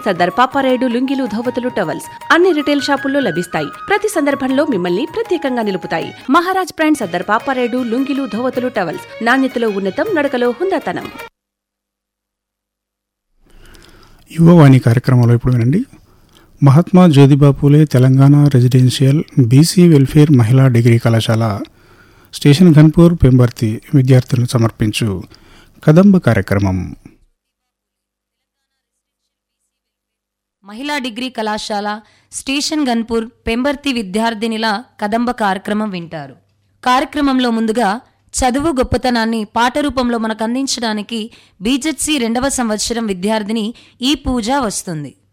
సర్దార్ పాపారాయుడు లుంగీలు ధోవతులు టవల్స్ అన్ని రిటైల్ షాపుల్లో లభిస్తాయి ప్రతి సందర్భంలో మిమ్మల్ని ప్రత్యేకంగా నిలుపుతాయి మహారాజ్ బ్రాండ్ సర్దార్ పాపారాయుడు లుంగీలు ధోవతులు టవల్స్ నాణ్యతలో ఉన్నతం నడకలో హుందాతనం యువవాణి కార్యక్రమంలో ఇప్పుడు వినండి Mahatma Jyotiba Phule Telangana residential BC welfare మహిళా డిగ్రీ కళాశాల స్టేషన్ ఘన్పూర్ పెంబర్తి విద్యార్థులను సమర్పించు కదంబ కార్యక్రమం మహిళా డిగ్రీ కళాశాల స్టేషన్ గన్పూర్ పెంబర్తి విద్యార్థినిల కదంబ కార్యక్రమం వింటారు కార్యక్రమంలో ముందుగా చదువు గొప్పతనాన్ని పాట రూపంలో మనకు అందించడానికి బీజెడ్సీ రెండవ సంవత్సరం విద్యార్థిని ఈ పూజ వస్తుంది